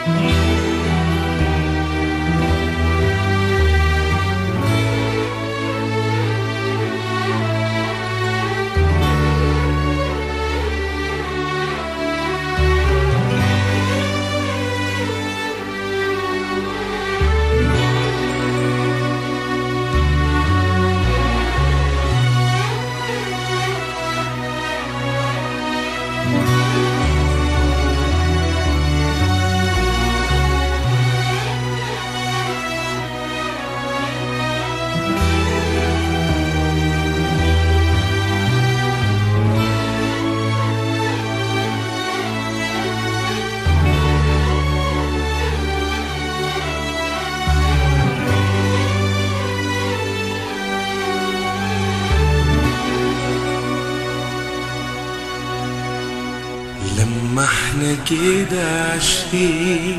لما احنا كده عايشين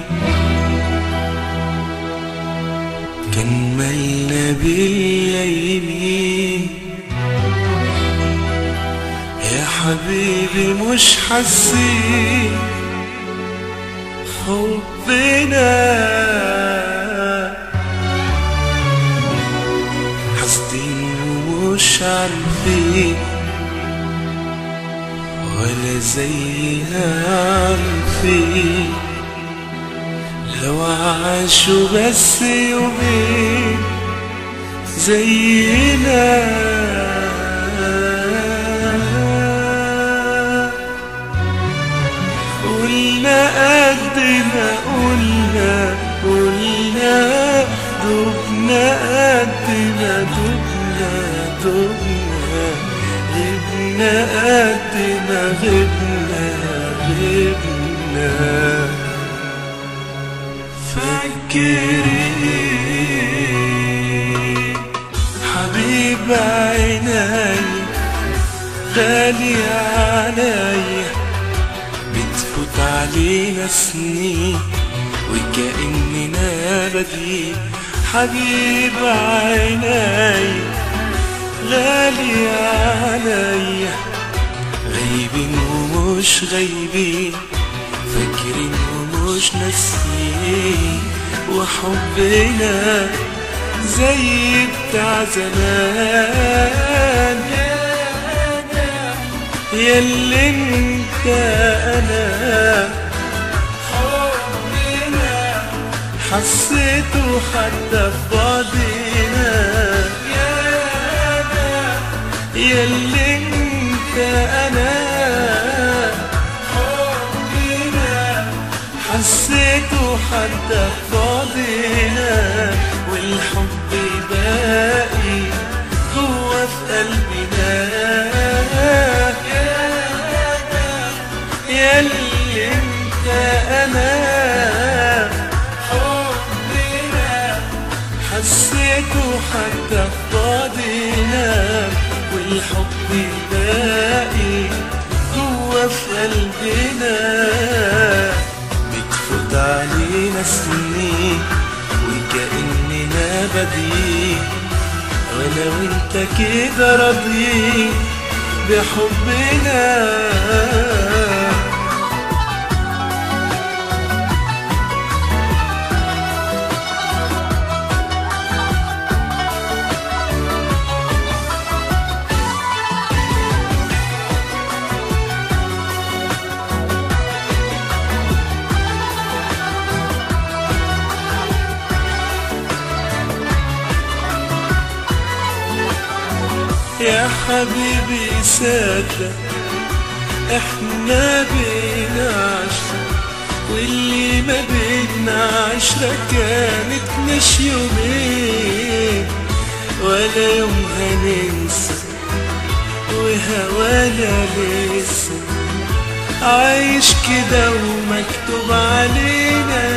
كان مالنا باليمين يا حبيبي مش حاسين حبنا حاسدين ومش عارفين ولا زينا عارفين لو عاشوا بس يومين زينا قلنا قد ما قلنا قلنا دبنا قد ما دبنا دبنا غبنا قد ما غبنا غبنا فاكرين حبيب عيني غالي علي بتفوت علينا سنين وكأننا بديل حبيب عيني غالي علي غايبين ومش غايبين فاكرين ومش ناسيين وحبنا زي بتاع زمان ياللي انت انا حبنا حسيته حتى في بعضنا ياللي انت انا حبنا حسيته حتى في بعضنا والحب باقي جوا في قلبنا ياللي انت انا حبنا حسيته حتى في بعضنا والحب باقي جوا في قلبنا بتفوت علينا سنين وكأننا بديل وانا وانت كده راضيين بحبنا يا حبيبي صدق احنا بينا عشرة واللي ما بينا عشرة كانت مش يومين ولا يوم هننسى وهوانا لسه عايش كده ومكتوب علينا